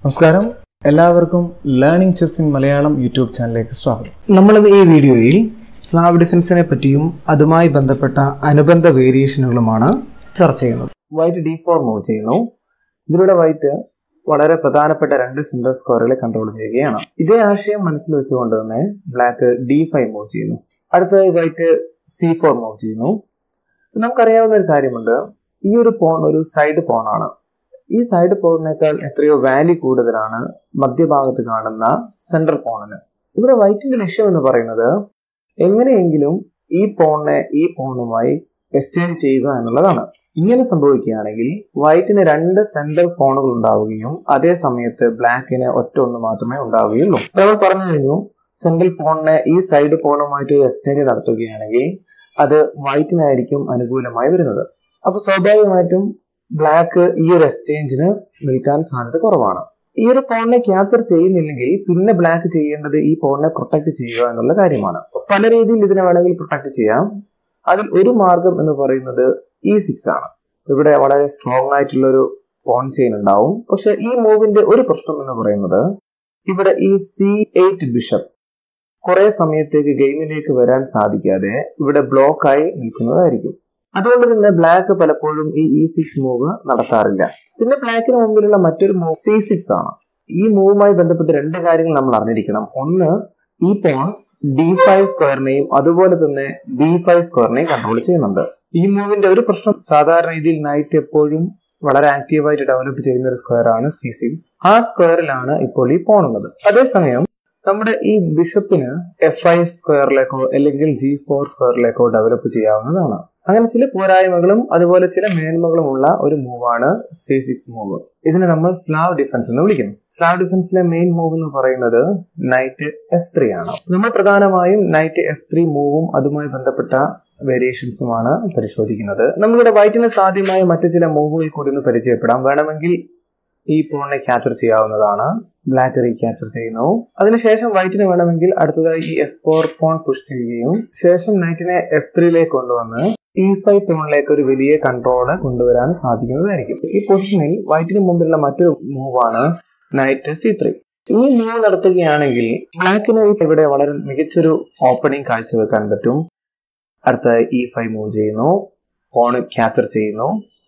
നമസ്കാരം എല്ലാവർക്കും learning chess in Malayalam YouTube ചാനലിലേക്ക് സ്വാഗതം നമ്മളിന്ന് ഈ വീഡിയോയിൽ സ്ലാബ് ഡിഫൻസിനെ പറ്റിയും അതുമായി ബന്ധപ്പെട്ട അനുബന്ധ വേരിയേഷനുകളുമാണ് ചർച്ച ചെയ്യുന്നത് വൈറ്റ് ഡി ഫോർ മൂവ് ചെയ്യുന്നു ഇതിലൂടെ വൈറ്റ് വളരെ പ്രധാനപ്പെട്ട രണ്ട് സിംഗിൾ സ്ക്വയറുകളെ കൺട്രോൾ ചെയ്യുകയാണ് ഇതേ ആശയം മനസ്സിൽ വെച്ചുകൊണ്ട് തന്നെ ബ്ലാക്ക് ഡി ഫൈവ് മൂവ് ചെയ്യുന്നു അടുത്തതായി വൈറ്റ് സി ഫോർ മൂവ് ചെയ്യുന്നു നമുക്കറിയാവുന്ന ഒരു കാര്യമുണ്ട് ഈ ഒരു പോൺ ഒരു സൈഡ് പോണാണ് ഈ സൈഡ് പോണിനേക്കാൾ എത്രയോ വാല്യൂ കൂടുതലാണ് മധ്യഭാഗത്ത് കാണുന്ന സെൻട്രൽ പോണിന് ഇവിടെ വൈറ്റിന്റെ ലക്ഷ്യം എന്ന് പറയുന്നത് എങ്ങനെയെങ്കിലും ഈ പോണിനെ ഈ പോണുമായി എക്സ്ചേഞ്ച് ചെയ്യുക എന്നുള്ളതാണ് ഇങ്ങനെ സംഭവിക്കുകയാണെങ്കിൽ വൈറ്റിന് രണ്ട് സെൻട്രൽ പോണുകൾ ഉണ്ടാവുകയും അതേ സമയത്ത് ബ്ലാക്കിന് ഒറ്റ ഒന്ന് മാത്രമേ ഉണ്ടാവുകയുള്ളൂ അപ്പോൾ നമ്മൾ പറഞ്ഞു കഴിഞ്ഞു സെൻട്രൽ പോണിനെ ഈ സൈഡ് പോണുമായിട്ട് എക്സ്ചേഞ്ച് നടത്തുകയാണെങ്കിൽ അത് വൈറ്റിനായിരിക്കും അനുകൂലമായി വരുന്നത് അപ്പൊ സ്വാഭാവികമായിട്ടും ബ്ലാക്ക് ഈ ഒരു എക്സ്ചേഞ്ചിന് നിൽക്കാൻ സാധ്യത കുറവാണ് ഈ ഒരു പോണിനെ ക്യാപ്ചർ ചെയ്യുന്നില്ലെങ്കിൽ പിന്നെ ബ്ലാക്ക് ചെയ്യേണ്ടത് ഈ പോണിനെ പ്രൊട്ടക്ട് ചെയ്യുക എന്നുള്ള കാര്യമാണ് പല രീതിയിൽ ഇതിനെ വേണമെങ്കിൽ പ്രൊട്ടക്ട് ചെയ്യാം അതിൽ ഒരു മാർഗം എന്ന് പറയുന്നത് ഇ സിക്സ് ആണ് ഇവിടെ വളരെ സ്ട്രോങ് ആയിട്ടുള്ള ഒരു പോൺ ചെയിൻ ഉണ്ടാവും പക്ഷെ ഈ മൂവിന്റെ ഒരു പ്രശ്നം എന്ന് പറയുന്നത് ഇവിടെ ഈ സി എയ്റ്റ് ബിഷപ്പ് കുറെ സമയത്തേക്ക് ഗെയിമിലേക്ക് വരാൻ സാധിക്കാതെ ഇവിടെ ബ്ലോക്കായി നിൽക്കുന്നതായിരിക്കും അതുകൊണ്ട് തന്നെ ബ്ലാക്ക് പലപ്പോഴും ഈ ഇ സിക്സ് മൂവ് നടത്താറില്ല പിന്നെ ബ്ലാക്കിന് മുമ്പിലുള്ള മറ്റൊരു മൂവ് സി സിക്സ് ആണ് ഈ മൂവുമായി ബന്ധപ്പെട്ട് രണ്ട് കാര്യങ്ങൾ നമ്മൾ അറിഞ്ഞിരിക്കണം ഒന്ന് ഈ പോൺ ഡി ഫൈവ് സ്ക്വയറിനെയും അതുപോലെ തന്നെ ബി ഫൈവ് സ്ക്വയറിനെയും കൺട്രോൾ ചെയ്യുന്നുണ്ട് ഈ മൂവിന്റെ ഒരു പ്രശ്നം സാധാരണ രീതിയിൽ നൈറ്റ് എപ്പോഴും വളരെ ആക്റ്റീവായിട്ട് ഡെവലപ്പ് ചെയ്യുന്ന ഒരു സ്ക്വയർ ആണ് സി സിക്സ് ആ സ്ക്വയറിലാണ് ഇപ്പോൾ ഈ പോൺ ഉള്ളത് അതേസമയം നമ്മുടെ ഈ ബിഷപ്പിന് എഫ് ഐ സ്ക്വയറിലേക്കോ അല്ലെങ്കിൽ ജി ഫോർ സ്ക്വയറിലേക്കോ ഡെവലപ്പ് ചെയ്യാവുന്നതാണ് അങ്ങനെ ചില പോരായ്മകളും അതുപോലെ ചില മേന്മകളും ഉള്ള ഒരു മൂവാണ് സി സിക്സ് മൂവ് ഇതിനെ നമ്മൾ സ്ലാവ് ഡിഫൻസ് എന്ന് വിളിക്കുന്നു സ്ലാവ് ഡിഫൻസിലെ മെയിൻ മൂവ് എന്ന് പറയുന്നത് നൈറ്റ് എഫ് ത്രീ ആണ് നമ്മൾ പ്രധാനമായും നൈറ്റ് എഫ് ത്രീ മൂവും അതുമായി ബന്ധപ്പെട്ട വേരിയേഷൻസുമാണ് പരിശോധിക്കുന്നത് നമ്മളിവിടെ വൈറ്റിന് സാധ്യമായ മറ്റു ചില മൂവുകൾ കൂടി ഒന്ന് പരിചയപ്പെടാം വേണമെങ്കിൽ ഈ പോണിനെ ക്യാപ്ചർ ചെയ്യാവുന്നതാണ് ബ്ലാക്ക് റീക്യാപ്ചർ ചെയ്യുന്നു അതിനുശേഷം വൈറ്റിന് വേണമെങ്കിൽ അടുത്തതായി ഈ എഫ് ഫോർ പോൺ പുഷ് ചെയ്യുകയും ശേഷം നൈറ്റിനെ എഫ് ത്രീയിലേക്ക് കൊണ്ടുവന്ന് ഇ ഫൈവ് പോണിലേക്ക് ഒരു വലിയ കൺട്രോള് കൊണ്ടുവരാൻ സാധിക്കുന്നതായിരിക്കും ഈ പൊസിഷനിൽ വൈറ്റിന് മുമ്പിലുള്ള മറ്റൊരു മൂവാണ് നൈറ്റ് സി ത്രീ ഈ മൂവ് നടത്തുകയാണെങ്കിൽ ബ്ലാക്കിന് ഇവിടെ വളരെ മികച്ചൊരു ഓപ്പണിംഗ് കാഴ്ചവെക്കാൻ പറ്റും അടുത്ത ഇ ഫൈവ് മൂവ് ചെയ്യുന്നു പോൺ ക്യാപ്ചർ ചെയ്യുന്നു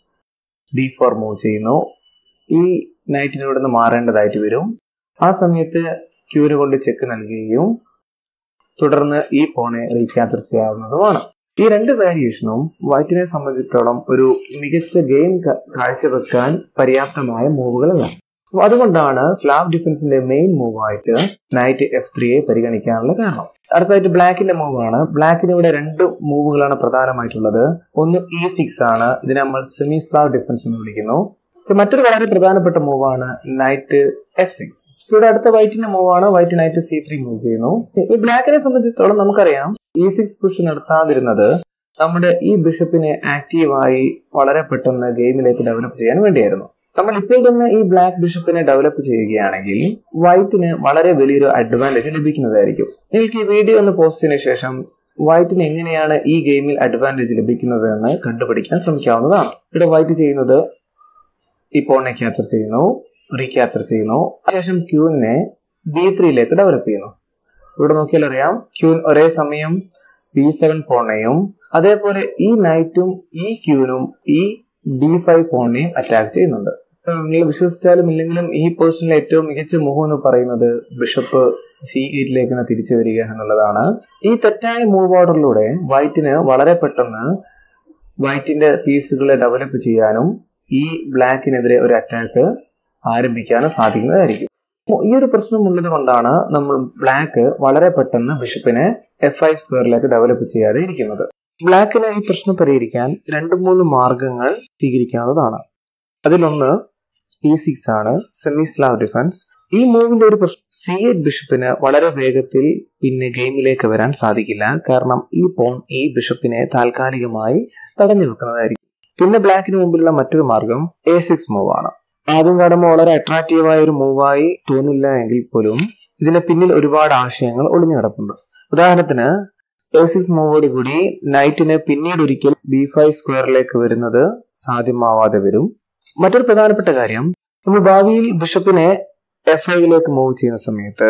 ഡി ഫോർ മൂവ് ചെയ്യുന്നു ഈ നൈറ്റിന് ഇവിടെ നിന്ന് മാറേണ്ടതായിട്ട് വരും ആ സമയത്ത് ക്യൂന് കൊണ്ട് ചെക്ക് നൽകുകയും തുടർന്ന് ഈ പോണെ റീക്യാപ്ചർ ചെയ്യാവുന്നതുമാണ് ഈ രണ്ട് വേരിയേഷനും വൈറ്റിനെ സംബന്ധിച്ചിടത്തോളം ഒരു മികച്ച ഗെയിം കാഴ്ചവെക്കാൻ പര്യാപ്തമായ മൂവുകളല്ല അതുകൊണ്ടാണ് സ്ലാബ് ഡിഫൻസിന്റെ മെയിൻ മൂവായിട്ട് നൈറ്റ് എഫ് ത്രീയെ പരിഗണിക്കാനുള്ള കാരണം അടുത്തതായിട്ട് ബ്ലാക്കിന്റെ മൂവാണ് ബ്ലാക്കിന് ഇവിടെ രണ്ട് മൂവുകളാണ് പ്രധാനമായിട്ടുള്ളത് ഒന്ന് ഇ സിക്സ് ആണ് ഇതിനെ നമ്മൾ സെമി സ്ലാബ് ഡിഫൻസ് എന്ന് വിളിക്കുന്നു മറ്റൊരു വളരെ പ്രധാനപ്പെട്ട മൂവാണ് നൈറ്റ് എഫ് സിക്സ് ഇവിടെ അടുത്ത വൈറ്റിന്റെ മൂവാണ് white knight C three move ചെയ്യുന്നു ഈ ബ്ലാക്കിനെ സംബന്ധിച്ചിടത്തോളം നമുക്കറിയാം ഇ സിക്സ് പുഷ് നടത്താതിരുന്നത് നമ്മുടെ ഈ ബിഷപ്പിനെ ആക്റ്റീവായി വളരെ പെട്ടെന്ന് ഗെയിമിലേക്ക് ഡെവലപ്പ് ചെയ്യാൻ വേണ്ടിയായിരുന്നു നമ്മൾ ഇപ്പോൾ തന്നെ ഈ ബ്ലാക്ക് ബിഷപ്പിനെ ഡെവലപ്പ് ചെയ്യുകയാണെങ്കിൽ വൈറ്റിന് വളരെ വലിയൊരു അഡ്വാൻറ്റേജ് ലഭിക്കുന്നതായിരിക്കും നിങ്ങൾക്ക് ഈ വീഡിയോ ഒന്ന് പോസ്റ്റിന് ശേഷം വൈറ്റിന് എങ്ങനെയാണ് ഈ ഗെയിമിൽ അഡ്വാൻറ്റേജ് ലഭിക്കുന്നത് എന്ന് കണ്ടുപിടിക്കാൻ ശ്രമിക്കാവുന്നതാണ് ഇവിടെ വൈറ്റ് ചെയ്യുന്നത് ഈ പോണിനെ ക്യാപ്ചർ ചെയ്യുന്നു റീക്യാപ്ചർ ചെയ്യുന്നു അതിനുശേഷം ക്യൂവിനെ ബി ത്രീയിലേക്ക് ഡെവലപ്പ് ചെയ്യുന്നു ഇവിടെ നോക്കിയാൽ അറിയാം ക്യൂൻ ഒരേ സമയം ബി സെവൻ പോണിനെയും അതേപോലെ ഈ നൈറ്റും ഈ ക്യൂനും ഈ ഡി ഫൈവ് പോണിനെയും അറ്റാക്ക് ചെയ്യുന്നുണ്ട് നിങ്ങൾ വിശ്വസിച്ചാലും ഇല്ലെങ്കിലും ഈ പൊസിഷനിലെ ഏറ്റവും മികച്ച മൂവ് എന്ന് പറയുന്നത് ബിഷപ്പ് സി എയ്റ്റിലേക്ക് തിരിച്ചു വരിക എന്നുള്ളതാണ് ഈ തെറ്റായ മൂവ് ഓർഡറിലൂടെ വൈറ്റിന് വളരെ പെട്ടെന്ന് വൈറ്റിന്റെ പീസുകളെ ഡെവലപ്പ് ചെയ്യാനും ഈ ബ്ലാക്കിനെതിരെ ഒരു അറ്റാക്ക് ആരംഭിക്കാനും സാധിക്കുന്നതായിരിക്കും ഈ ഒരു പ്രശ്നം ഉള്ളത് കൊണ്ടാണ് നമ്മൾ ബ്ലാക്ക് വളരെ പെട്ടെന്ന് ബിഷപ്പിനെ എഫ് ഫൈവ് സ്ക്വയറിലേക്ക് ഡെവലപ്പ് ചെയ്യാതെ ഇരിക്കുന്നത് ബ്ലാക്കിന് ഈ പ്രശ്നം പരിഹരിക്കാൻ രണ്ട് മൂന്ന് മാർഗങ്ങൾ സ്വീകരിക്കാവുന്നതാണ് അതിലൊന്ന് ഇ സിക്സ് ആണ് സെമി സ്ലാവ് ഡിഫൻസ് ഈ മൂവിന്റെ ഒരു പ്രശ്നം സി എയ്റ്റ് ബിഷപ്പിന് വളരെ വേഗത്തിൽ പിന്നെ ഗെയിമിലേക്ക് വരാൻ സാധിക്കില്ല കാരണം ഈ പോൺ ഈ ബിഷപ്പിനെ താൽക്കാലികമായി തടഞ്ഞു വെക്കുന്നതായിരിക്കും പിന്നെ ബ്ലാക്കിന് മുമ്പിലുള്ള മറ്റൊരു മാർഗം എ സിക്സ് മൂവ് ആണ് ആദ്യം കാണുമ്പോൾ വളരെ അട്രാക്റ്റീവായ ഒരു മൂവായി തോന്നില്ല എങ്കിൽ പോലും ഇതിന് പിന്നിൽ ഒരുപാട് ആശയങ്ങൾ ഒളിഞ്ഞു കിടപ്പുണ്ട് ഉദാഹരണത്തിന് എ സിക്സ് മൂവോട് കൂടി നൈറ്റിന് പിന്നീട് ഒരിക്കൽ ബി ഫൈവ് സ്ക്വയറിലേക്ക് വരുന്നത് സാധ്യമാവാതെ വരും മറ്റൊരു പ്രധാനപ്പെട്ട കാര്യം നമ്മൾ ഭാവിയിൽ ബിഷപ്പിനെ എഫ് ഐയിലേക്ക് മൂവ് ചെയ്യുന്ന സമയത്ത്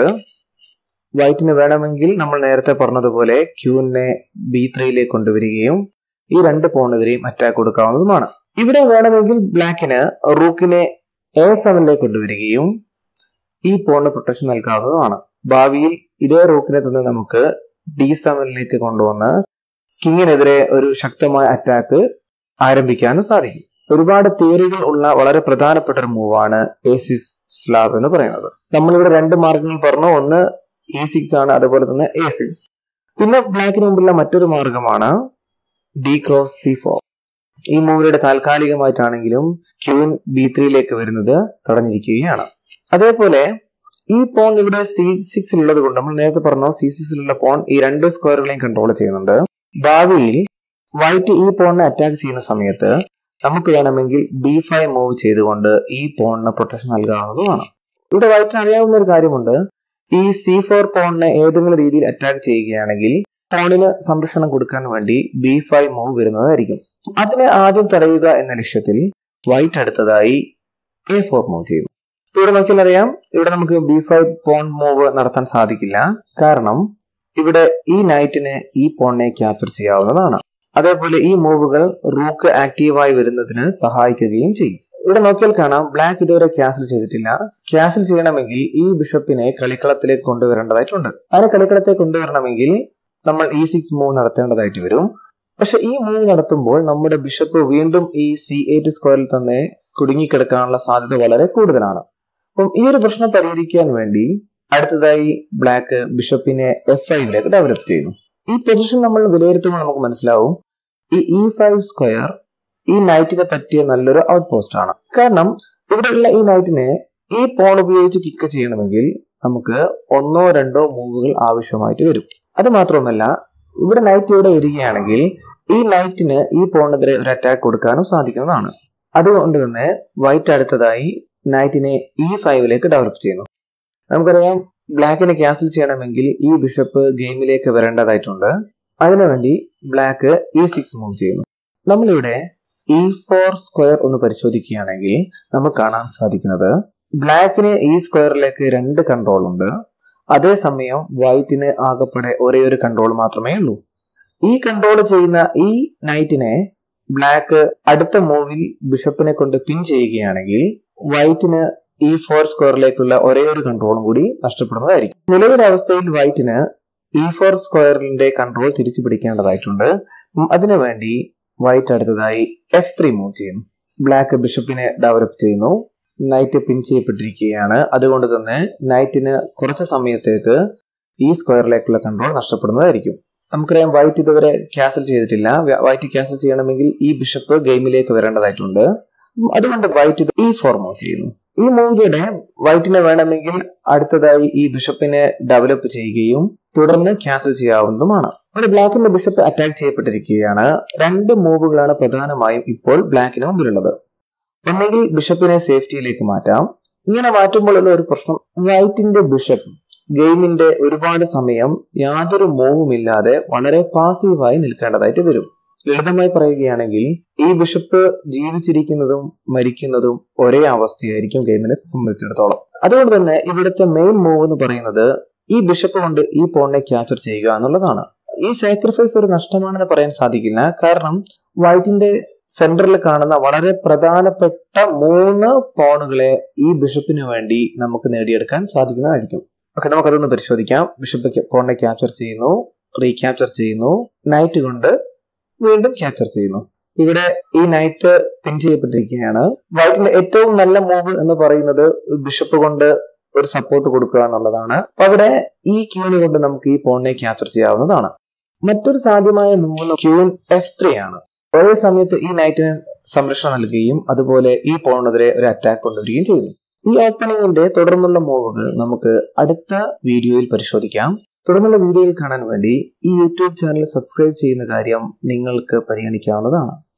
വൈറ്റിന് വേണമെങ്കിൽ നമ്മൾ നേരത്തെ പറഞ്ഞതുപോലെ ക്യൂവിനെ ബി ത്രീയിലേക്ക് കൊണ്ടുവരികയും ഈ രണ്ട് പോണെതിരെയും അറ്റാക്ക് കൊടുക്കാവുന്നതുമാണ് ഇവിടെ വേണമെങ്കിൽ ബ്ലാക്കിന് റൂക്കിനെ എ സെവനിലേക്ക് കൊണ്ടുവരികയും ഈ പോണിന് പ്രൊട്ടക്ഷൻ നൽകാവുന്നതാണ് ഭാവിയിൽ ഇതേ റൂക്കിനെ തന്നെ നമുക്ക് ഡി സെവനിലേക്ക് കൊണ്ടുവന്ന് കിങ്ങിനെതിരെ ഒരു ശക്തമായ അറ്റാക്ക് ആരംഭിക്കാനും സാധിക്കും ഒരുപാട് തിയറികൾ ഉള്ള വളരെ പ്രധാനപ്പെട്ട ഒരു മൂവാണ് എസിസ് സ്ലാബ് എന്ന് പറയുന്നത് നമ്മളിവിടെ രണ്ട് മാർഗങ്ങൾ പറഞ്ഞു ഒന്ന് ഇ സിക്സ് ആണ് അതുപോലെ തന്നെ എ സിക്സ് പിന്നെ ബ്ലാക്കിന് മുമ്പുള്ള മറ്റൊരു മാർഗമാണ് ഡി ക്രോസ് സി ഫോർ ഈ മൂവിലൂടെ താൽക്കാലികമായിട്ടാണെങ്കിലും ക്യൂൻ ബി ത്രീയിലേക്ക് വരുന്നത് തടഞ്ഞിരിക്കുകയാണ് അതേപോലെ ഈ പോൺ ഇവിടെ സി സിക്സിൽ ഉള്ളത് കൊണ്ട് നമ്മൾ നേരത്തെ പറഞ്ഞു സി സിക്സിലുള്ള പോൺ ഈ രണ്ട് സ്ക്വയറുകളെയും കൺട്രോൾ ചെയ്യുന്നുണ്ട് ഭാവിയിൽ വൈറ്റ് ഈ പോണിനെ അറ്റാക്ക് ചെയ്യുന്ന സമയത്ത് നമുക്ക് വേണമെങ്കിൽ ബി ഫൈവ് മൂവ് ചെയ്തുകൊണ്ട് ഈ പോണിന് പ്രൊട്ടക്ഷൻ നൽകാവുന്നതുമാണ് ഇവിടെ വൈറ്റിന് അറിയാവുന്ന ഒരു കാര്യമുണ്ട് ഈ സി ഫോർ പോണിനെ ഏതെങ്കിലും രീതിയിൽ അറ്റാക്ക് ചെയ്യുകയാണെങ്കിൽ പോണിന് സംരക്ഷണം കൊടുക്കാൻ വേണ്ടി ബി ഫൈവ് മൂവ് വരുന്നതായിരിക്കും അതിനെ ആദ്യം തടയുക എന്ന ലക്ഷ്യത്തിൽ വൈറ്റ് അടുത്തതായി എ ഫോർ മൂവ് ചെയ്തു ഇവിടെ നോക്കിയാൽ അറിയാം ഇവിടെ നമുക്ക് ബി ഫൈവ് പോൺ മൂവ് നടത്താൻ സാധിക്കില്ല കാരണം ഇവിടെ ഈ നൈറ്റിന് ഈ പോണിനെ ക്യാപ്ചർ ചെയ്യാവുന്നതാണ് അതേപോലെ ഈ മൂവുകൾ റൂക്ക് ആക്റ്റീവായി വരുന്നതിന് സഹായിക്കുകയും ചെയ്യും ഇവിടെ നോക്കിയാൽ കാണാം ബ്ലാക്ക് ഇതുവരെ ക്യാൻസൽ ചെയ്തിട്ടില്ല ക്യാൻസൽ ചെയ്യണമെങ്കിൽ ഈ ബിഷപ്പിനെ കളിക്കളത്തിലേക്ക് കൊണ്ടുവരേണ്ടതായിട്ടുണ്ട് അതിനെ കളിക്കളത്തേക്ക് കൊണ്ടുവരണമെങ്കിൽ നമ്മൾ ഇ സിക്സ് മൂവ് നടത്തേണ്ടതായിട്ട് വരും പക്ഷെ ഈ മൂവ് നടത്തുമ്പോൾ നമ്മുടെ ബിഷപ്പ് വീണ്ടും ഈ സി എയ്റ്റ് സ്ക്വയറിൽ തന്നെ കുടുങ്ങിക്കിടക്കാനുള്ള സാധ്യത വളരെ കൂടുതലാണ് അപ്പം ഈ ഒരു പ്രശ്നം പരിഹരിക്കാൻ വേണ്ടി അടുത്തതായി ബ്ലാക്ക് ബിഷപ്പിനെ എഫ് ഐവിലേക്ക് ഡെവലപ്പ് ചെയ്യുന്നു ഈ പൊസിഷൻ നമ്മൾ വിലയിരുത്തുമ്പോൾ നമുക്ക് മനസ്സിലാവും ഈ ഇ ഫൈവ് സ്ക്വയർ ഈ നൈറ്റിനെ പറ്റിയ നല്ലൊരു ഔട്ട് പോസ്റ്റ് ആണ് കാരണം ഇവിടെയുള്ള ഈ നൈറ്റിനെ ഈ പോൺ ഉപയോഗിച്ച് കിക്ക് ചെയ്യണമെങ്കിൽ നമുക്ക് ഒന്നോ രണ്ടോ മൂവുകൾ ആവശ്യമായിട്ട് വരും അത് മാത്രമല്ല ഇവിടെ നൈറ്റ് ഇവിടെ വരികയാണെങ്കിൽ ഈ നൈറ്റിന് ഈ പോണിനെതിരെ ഒരു അറ്റാക്ക് കൊടുക്കാനും സാധിക്കുന്നതാണ് അതുകൊണ്ട് തന്നെ വൈറ്റ് അടുത്തതായി നൈറ്റിനെ ഇ ഫൈവിലേക്ക് ഡെവലപ്പ് ചെയ്യുന്നു നമുക്കറിയാം ബ്ലാക്കിനെ ക്യാൻസൽ ചെയ്യണമെങ്കിൽ ഈ ബിഷപ്പ് ഗെയിമിലേക്ക് വരേണ്ടതായിട്ടുണ്ട് അതിനുവേണ്ടി ബ്ലാക്ക് ഇ സിക്സ് മൂവ് ചെയ്യുന്നു നമ്മളിവിടെ ഇ ഫോർ സ്ക്വയർ ഒന്ന് പരിശോധിക്കുകയാണെങ്കിൽ നമുക്ക് കാണാൻ സാധിക്കുന്നത് ബ്ലാക്കിന് ഈ സ്ക്വയറിലേക്ക് രണ്ട് കൺട്രോൾ ഉണ്ട് അതേസമയം വൈറ്റിന് ആകെപ്പെടെ ഒരേ ഒരു കൺട്രോൾ മാത്രമേ ഉള്ളൂ ഈ കൺട്രോൾ ചെയ്യുന്ന ഈ നൈറ്റിനെ ബ്ലാക്ക് അടുത്ത മൂവിൽ ബിഷപ്പിനെ കൊണ്ട് പിൻ ചെയ്യുകയാണെങ്കിൽ വൈറ്റിന് ഈ ഫോർ സ്ക്വയറിലേക്കുള്ള ഒരേ ഒരു കൺട്രോളും കൂടി നഷ്ടപ്പെടുന്നതായിരിക്കും നിലവിലെ അവസ്ഥയിൽ വൈറ്റിന് ഇ ഫോർ സ്ക്വയറിന്റെ കൺട്രോൾ തിരിച്ചു പിടിക്കേണ്ടതായിട്ടുണ്ട് അതിനുവേണ്ടി വൈറ്റ് അടുത്തതായി എഫ് ത്രീ മൂവ് ചെയ്യുന്നു ബ്ലാക്ക് ബിഷപ്പിനെ ഡെവലപ്പ് ചെയ്യുന്നു നൈറ്റ് പിൻ ചെയ്യപ്പെട്ടിരിക്കുകയാണ് അതുകൊണ്ട് തന്നെ നൈറ്റിന് കുറച്ച് സമയത്തേക്ക് ഈ സ്ക്വയറിലേക്കുള്ള കൺട്രോൾ നഷ്ടപ്പെടുന്നതായിരിക്കും നമുക്കറിയാം വൈറ്റ് ഇതുവരെ ക്യാൻസൽ ചെയ്തിട്ടില്ല വൈറ്റ് ക്യാൻസൽ ചെയ്യണമെങ്കിൽ ഈ ബിഷപ്പ് ഗെയിമിലേക്ക് വരേണ്ടതായിട്ടുണ്ട് അതുകൊണ്ട് വൈറ്റ് ഈ ഫോർ മൂവ് ചെയ്യുന്നു ഈ മൂവിലൂടെ വൈറ്റിനെ വേണമെങ്കിൽ അടുത്തതായി ഈ ബിഷപ്പിനെ ഡെവലപ്പ് ചെയ്യുകയും തുടർന്ന് ക്യാൻസൽ ചെയ്യാവുന്നതുമാണ് ഒരു ബ്ലാക്കിന്റെ ബിഷപ്പ് അറ്റാക്ക് ചെയ്യപ്പെട്ടിരിക്കുകയാണ് രണ്ട് മൂവുകളാണ് പ്രധാനമായും ഇപ്പോൾ ബ്ലാക്കിന് മുമ്പിലുള്ളത് ഒന്നെങ്കിൽ ബിഷപ്പിനെ സേഫ്റ്റിയിലേക്ക് മാറ്റാം ഇങ്ങനെ മാറ്റുമ്പോഴുള്ള ഒരു പ്രശ്നം വൈറ്റിന്റെ ബിഷപ്പ് ഗെയിമിന്റെ ഒരുപാട് സമയം യാതൊരു മൂവുമില്ലാതെ വളരെ പാസീവായി നിൽക്കേണ്ടതായിട്ട് വരും ലളിതമായി പറയുകയാണെങ്കിൽ ഈ ബിഷപ്പ് ജീവിച്ചിരിക്കുന്നതും മരിക്കുന്നതും ഒരേ അവസ്ഥയായിരിക്കും ഗെയിമിനെ സംബന്ധിച്ചിടത്തോളം അതുകൊണ്ട് തന്നെ ഇവിടുത്തെ മെയിൻ മൂവ് എന്ന് പറയുന്നത് ഈ ബിഷപ്പ് കൊണ്ട് ഈ പോണിനെ ക്യാപ്ചർ ചെയ്യുക എന്നുള്ളതാണ് ഈ സാക്രിഫൈസ് ഒരു നഷ്ടമാണെന്ന് പറയാൻ സാധിക്കില്ല കാരണം വൈറ്റിന്റെ സെന്ററിൽ കാണുന്ന വളരെ പ്രധാനപ്പെട്ട മൂന്ന് പോണുകളെ ഈ ബിഷപ്പിന് വേണ്ടി നമുക്ക് നേടിയെടുക്കാൻ സാധിക്കുന്നതായിരിക്കും ഓക്കെ നമുക്കതൊന്ന് പരിശോധിക്കാം ബിഷപ്പ് പോണിനെ ക്യാപ്ചർ ചെയ്യുന്നു റീക്യാപ്ചർ ചെയ്യുന്നു നൈറ്റ് കൊണ്ട് വീണ്ടും ക്യാപ്ചർ ചെയ്യുന്നു ഇവിടെ ഈ നൈറ്റ് പിൻ ചെയ്യപ്പെട്ടിരിക്കുകയാണ് വൈറ്റിന്റെ ഏറ്റവും നല്ല മൂവ് എന്ന് പറയുന്നത് ബിഷപ്പ് കൊണ്ട് ഒരു സപ്പോർട്ട് കൊടുക്കുക എന്നുള്ളതാണ് അപ്പൊ അവിടെ ഈ ക്യൂന് കൊണ്ട് നമുക്ക് ഈ പോണിനെ ക്യാപ്ചർ ചെയ്യാവുന്നതാണ് മറ്റൊരു സാധ്യമായ മൂവ് ക്യൂൻ എഫ് ത്രീ ആണ് ഒരേ സമയത്ത് ഈ നൈറ്റിന് സംരക്ഷണം നൽകുകയും അതുപോലെ ഈ പോണിനെതിരെ ഒരു അറ്റാക്ക് കൊണ്ടുവരികയും ചെയ്യുന്നു ഈ ഓപ്പണിംഗിന്റെ തുടർന്നുള്ള മൂവുകൾ നമുക്ക് അടുത്ത വീഡിയോയിൽ പരിശോധിക്കാം തുടർന്നുള്ള വീഡിയോയിൽ കാണാൻ വേണ്ടി ഈ യൂട്യൂബ് ചാനൽ സബ്സ്ക്രൈബ് ചെയ്യുന്ന കാര്യം നിങ്ങൾക്ക് പരിഗണിക്കാവുന്നതാണ്